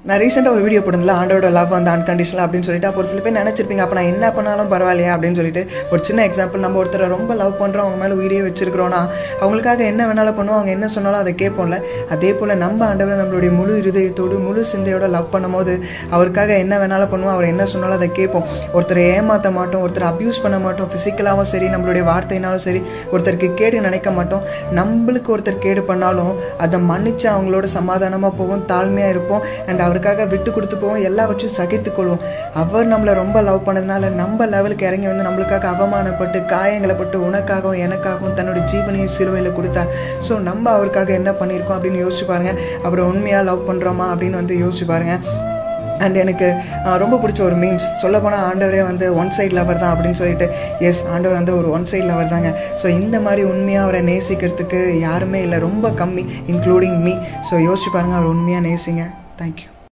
நான் ரீசெண்டாக ஒரு வீடியோ போட்டிருந்தல ஆண்டோட லவ் வந்து அன்கண்டிஷனல் அப்படின்னு சொல்லிட்டு அப்போ ஒரு சில பேர் நினச்சிருப்பீங்க அப்போ நான் என்ன பண்ணாலும் பரவாயில்லையா அப்படின்னு சொல்லிட்டு ஒரு சின்ன எக்ஸாம்பிள் நம்ம ஒருத்தரை ரொம்ப லவ் பண்ணுறோம் அவங்க மேலே உயிரியே வச்சிருக்கிறோன்னா அவங்களுக்காக என்ன வேணாலும் பண்ணுவோம் அவங்க என்ன சொன்னாலும் அதை கேட்போம்ல அதே போல் நம்ம ஆண்டவரை நம்மளுடைய முழு இருதயத்தோடு முழு சிந்தையோட லவ் பண்ணும்போது அவருக்காக என்ன வேணாலும் பண்ணுவோம் அவர் என்ன சொன்னாலும் அதை கேட்போம் ஒருத்தரை ஏமாற்ற மாட்டோம் ஒருத்தரை அப்யூஸ் பண்ண மாட்டோம் ஃபிசிக்கலாகவும் சரி நம்மளுடைய வார்த்தைனாலும் சரி ஒருத்தருக்கு கேடு நினைக்க மாட்டோம் நம்மளுக்கு ஒருத்தர் கேடு பண்ணாலும் அதை மன்னிச்சு அவங்களோட சமாதானமாக போவோம் தாழ்மையாக இருப்போம் அண்ட் அவருக்காக விட்டு கொடுத்து போவோம் எல்லாவற்றையும் சகித்துக்கொள்வோம் அவர் நம்மளை ரொம்ப லவ் பண்ணதுனால நம்ம லெவலுக்கு இறங்கி வந்து நம்மளுக்காக அவமானப்பட்டு காயங்களை பட்டு உனக்காகவும் எனக்காகவும் தன்னோட ஜீவனையும் சிலுவையில் கொடுத்தார் ஸோ நம்ம அவருக்காக என்ன பண்ணியிருக்கோம் அப்படின்னு யோசிச்சு பாருங்க அவரை உண்மையாக லவ் பண்ணுறோமா அப்படின்னு வந்து யோசிச்சு பாருங்க அண்ட் எனக்கு அஹ், ரொம்ப பிடிச்ச ஒரு மீம்ஸ் சொல்லப்போனால் ஆண்டவரே வந்து ஒன் சைடு லவர் தான் அப்படின்னு சொல்லிட்டு எஸ் ஆண்டவர் வந்து ஒரு ஒன் சைடு லவர் தாங்க ஸோ இந்த மாதிரி உண்மையாக அவரை நேசிக்கிறதுக்கு யாருமே இல்லை ரொம்ப கம்மி இன்க்ளூடிங் மீ ஸோ யோசிச்சு பாருங்கள் அவர் உண்மையாக நேசிங்க தேங்க்யூ